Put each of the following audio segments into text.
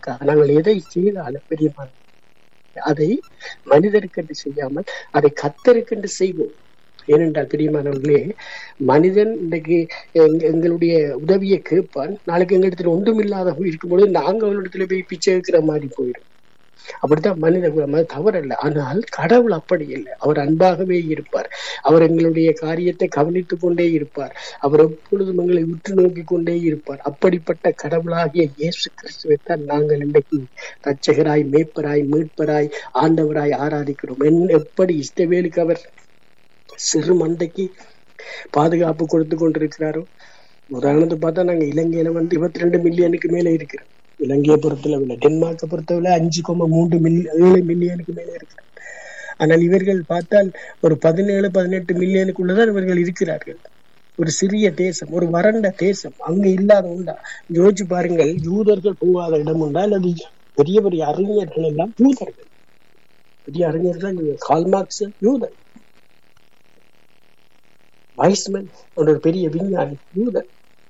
மீட்பதற்காக நாங்கள் எதை செய்தாலும் பெரியமான அதை மனிதருக்கென்று செய்யாமல் அதை கத்தருக்கென்று செய்வோம் ஏனென்றால் பிரியமானவர்களே மனிதன் இன்றைக்கு எங்க- எங்களுடைய உதவியை கேட்பான் நாளைக்கு எங்க இடத்துல ஒன்றும் இல்லாத இருக்கும்பொழுது நாங்க அவளிடத்துல போய் பிச்சை வைக்கிற மாதிரி போயிடும் அப்படித்தான் மனித குலம் அது தவறல்ல ஆனால் கடவுள் அப்படி இல்லை அவர் அன்பாகவே இருப்பார் அவர் எங்களுடைய காரியத்தை கவனித்துக் கொண்டே இருப்பார் அவர் எப்பொழுதும் எங்களை உற்று நோக்கி கொண்டே இருப்பார் அப்படிப்பட்ட கடவுளாகிய இயேசு கிறிஸ்துவை தான் நாங்கள் இன்றைக்கு ரட்சகராய் மேய்ப்பராய் மீட்பராய் ஆண்டவராய் ஆராதிக்கிறோம் என் எப்படி இஷ்டவேலுக்கு அவர் சிறு மந்தைக்கு பாதுகாப்பு கொடுத்து கொண்டிருக்கிறாரோ உதாரணத்தை பார்த்தா நாங்க இலங்கையில வந்து இருபத்தி ரெண்டு மில்லியனுக்கு மேல இருக்கிறோம் இலங்கையை பொறுத்தளவுல டென்மார்க்கை பொறுத்தவரை அஞ்சு கோம மூன்று மில்லியன் ஏழு மில்லியனுக்கு மேல இருக்கிறோம் ஆனால் இவர்கள் பார்த்தால் ஒரு பதினேழு பதினெட்டு மில்லியனுக்குள்ளதான் இவர்கள் இருக்கிறார்கள் ஒரு சிறிய தேசம் ஒரு வறண்ட தேசம் அங்க இல்லாத உண்டா யோசிச்சு பாருங்கள் யூதர்கள் போகாத இடம் உண்டா அல்லது பெரிய பெரிய அறிஞர்கள் எல்லாம் யூதர்கள் பெரிய அறிஞர்கள் கால்மார்க்ஸ் யூதர் வைஸ்மன் ஒரு பெரிய விஞ்ஞானி யூதர்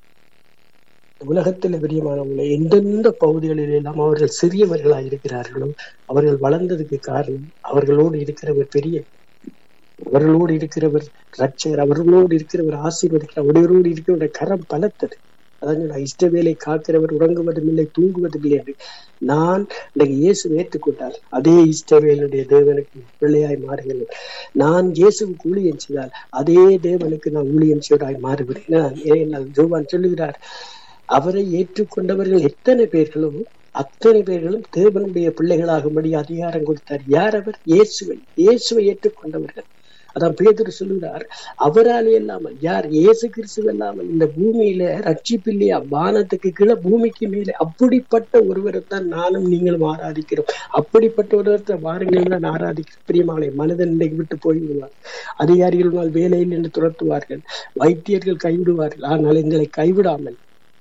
உலகத்தில் பிரியமானவங்களை எந்தெந்த பகுதிகளில் எல்லாம் அவர்கள் சிறியவர்களாக இருக்கிறார்களோ அவர்கள் வளர்ந்ததுக்கு காரணம் அவர்களோடு இருக்கிறவர் பெரிய அவர்களோடு இருக்கிறவர் ரட்சகர் அவர்களோடு இருக்கிறவர் ஆசீர்வதிக்கிறார் அவரோடு இருக்கிறவருடைய கரம் பலத்தது அதான் நான் இஷ்டவேலை காக்கிறவர் உறங்குவதும் இல்லை தூங்குவதும் இல்லை என்று நான் இன்றைக்கு இயேசு ஏற்றுக்கொண்டால் அதே இஷ்டவேலுடைய தேவனுக்கு பிள்ளையாய் மாறுகிறேன் நான் இயேசுவுக்கு ஊழியம் செய்தால் அதே தேவனுக்கு நான் ஊழியம் செய்வதாய் மாறுகிறேன் நான் ஏனென்றால் ஜோவான் சொல்லுகிறார் அவரை ஏற்றுக்கொண்டவர்கள் எத்தனை பேர்களோ அத்தனை பேர்களும் தேவனுடைய பிள்ளைகளாகும்படி அதிகாரம் கொடுத்தார் யார் அவர் இயேசுவை இயேசுவை ஏற்றுக்கொண்டவர்கள் அதான் பேதுரு சொல்லுகிறார் அவராலே இல்லாமல் யார் இயேசு கிறிஸ்து இல்லாமல் இந்த பூமியில ரட்சிப்பில்லையா வானத்துக்கு கீழே பூமிக்கு மேலே அப்படிப்பட்ட ஒருவரை தான் நானும் நீங்களும் ஆராதிக்கிறோம் அப்படிப்பட்ட ஒருவரை வாருங்கள் தான் ஆராதிக்கிறோம் பிரியமாலை மனிதன் இன்றைக்கு விட்டு போய்விடுவார் அதிகாரிகள் வேலையில் என்று துரத்துவார்கள் வைத்தியர்கள் கைவிடுவார்கள் ஆனால் எங்களை கைவிடாமல்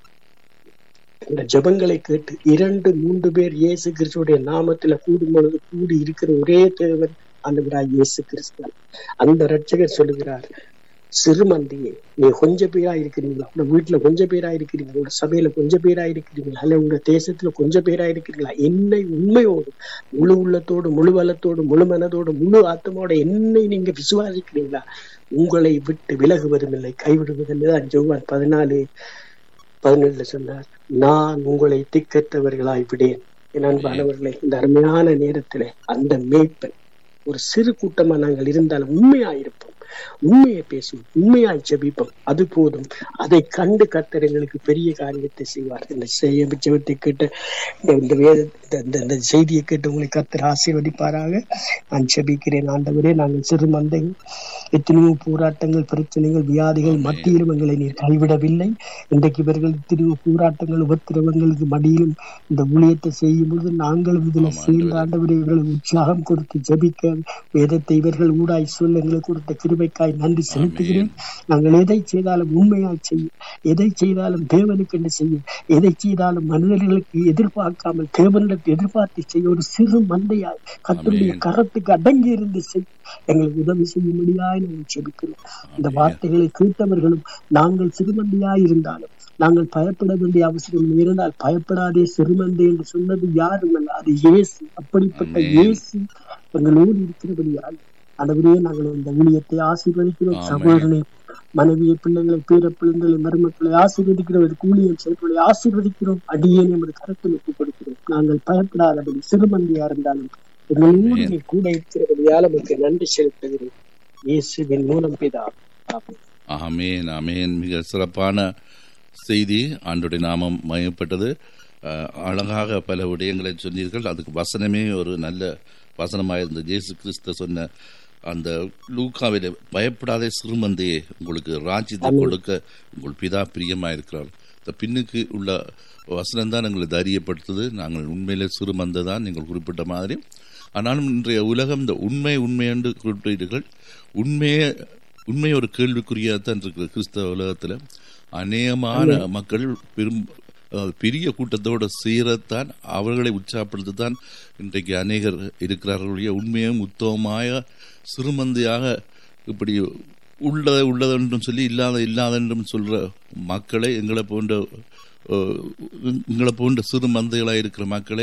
இந்த ஜெபங்களை கேட்டு இரண்டு மூன்று பேர் இயேசு கிறிஸ்துடைய நாமத்துல கூடும் பொழுது கூடி இருக்கிற ஒரே தேவன் ஆண்டவராய் இயேசு கிறிஸ்து அந்த ரட்சகர் சொல்லுகிறார் சிறுமந்தியே நீ கொஞ்ச பேரா இருக்கிறீங்களா உங்க வீட்டுல கொஞ்ச பேரா இருக்கிறீங்களா உங்க சபையில கொஞ்ச பேரா இருக்கிறீங்களா அல்ல உங்க தேசத்துல கொஞ்ச பேரா இருக்கிறீங்களா என்னை உண்மையோடு முழு உள்ளத்தோடு முழு பலத்தோடு முழு மனதோடு முழு ஆத்மாவோட என்னை நீங்க விசுவாசிக்கிறீங்களா உங்களை விட்டு விலகுவதும் இல்லை கைவிடுவதில்லை தான் ஜோவான் பதினாலு பதினேழுல சொன்னார் நான் உங்களை திக்கற்றவர்களாய் விடேன் என் அன்பானவர்களே இந்த அருமையான நேரத்திலே அந்த மேய்ப்பன் ஒரு சிறு கூட்டமா நாங்கள் இருந்தாலும் உண்மையாயிருப்போம் உண்மையை பேசுவோம் உண்மையாய் ஜெபிப்போம் அது போதும் அதை கண்டு கர்த்தர் எங்களுக்கு பெரிய காரியத்தை செய்வார் இந்த செய்ய ஜெபத்தை கேட்டு இந்த- இந்த வேத இந்த- இந்த இந்த செய்தியை கேட்டு உங்களை கர்த்தர் ஆசீர்வதிப்பாராக நான் ஜெபிக்கிறேன் ஆண்டவரே நாங்கள் சிறு மந்தைகள் எத்தனையோ போராட்டங்கள் பிரச்சனைகள் வியாதிகள் மத்தியிலும் எங்களை நீர் கைவிடவில்லை இன்றைக்கு இவர்கள் எத்தனையோ போராட்டங்கள் உபத்திரவங்களுக்கு மடியிலும் இந்த ஊழியத்தை செய்யும் பொழுது நாங்களும் இதுல சேர்ந்த ஆண்டவரே இவர்களை உற்சாகம் கொடுத்து ஜெபிக்க வேதத்தை இவர்கள் ஊடாய் சொல்ல எங்களுக்கு கொடுத்த கிருபைக்காய் நன்றி செலுத்துகிறேன் நாங்கள் எதை செய்தாலும் உண்மையாய் செய்யும் எதை செய்தாலும் தேவனுக்கு என்று செய்யும் எதை செய்தாலும் மனிதர்களுக்கு எதிர்பார்க்காமல் தேவனிடத்தை எதிர்பார்த்து செய்ய ஒரு சிறு மந்தையாய் கத்தருடைய ஆமென். கரத்துக்கு அடங்கி இருந்து செய் எங்களுக்கு உதவி செய்யும்படியாய் நாங்கள் செபிக்கிறோம் இந்த வார்த்தைகளை கேட்டவர்களும் நாங்கள் சிறுமந்தியாய் இருந்தாலும் நாங்கள் பயப்பட வேண்டிய அவசியம் இருந்தால் பயப்படாதே சிறுமந்தை என்று சொன்னது யாரும் அல்ல அது இயேசு அப்படிப்பட்ட ஆமென். இயேசு எங்களோடு இருக்கிறபடியால் அடவரே நாங்கள் இந்த ஊழியத்தை ஆசீர்வதிக்கிறோம் ஆமென். சகோதரனை மனைவியை பிள்ளைகளை பேர பிள்ளைங்களை மருமக்களை ஆசீர்வதிக்கிறோம் இது ஊழியம் செய்வதை ஆசீர்வதிக்கிறோம் அடியே நமது கருத்தில் ஒப்புக் கொடுக்கிறோம் நாங்கள் பயப்படாதபடி சிறுமந்தியா இருந்தாலும் எங்களோடு ஆமென். நீ கூட இருக்கிறபடியால் நமக்கு நன்றி செலுத்துகிறேன் இயேசுவின் மூலம் பிதா ஆமென். ஆமேன் ஆமேன் மிக சிறப்பான செய்தி ஆண்டுடைய நாமம் மயப்பட்டது அஹ், அழகாக பல விடயங்களை சொன்னீர்கள் அதுக்கு வசனமே ஒரு நல்ல வசனமாக இருந்தது இயேசு கிறிஸ்து சொன்ன அந்த லூக்காவிலே பயப்படாதே சிறுமந்தையே உங்களுக்கு ராஜ்யத்தை கொடுக்க உங்கள் பிதா பிரியமாக இருக்கிறார் இந்த பின்னுக்கு உள்ள வசனம் தான் எங்களை தைரியப்படுத்துது நாங்கள் உண்மையிலே சிறுமந்தை தான் நீங்கள் குறிப்பிட்ட மாதிரி ஆனாலும் இன்றைய உலகம் இந்த உண்மை உண்மை என்று குறிப்பிட்டீர்கள் உண்மையை உண்மை ஒரு கேள்விக்குறியாகத்தான் இருக்குது கிறிஸ்தவ உலகத்தில் அநேகமான மக்கள் பெரும் அஹ், பெரிய கூட்டத்தோடு சேரத்தான் அவர்களை உற்சாகப்படுத்தத்தான் இன்றைக்கு அநேகர் இருக்கிறார்களுடைய உண்மையும் உத்தமമായ சிறுமந்தையாக இப்படி உள்ளதை உள்ளதென்றும் சொல்லி இல்லாத இல்லாதென்றும் சொல்ற மக்களை எங்களை போன்ற அஹ், எங்களை போன்ற சிறு மந்தைகளாக இருக்கிற மக்களை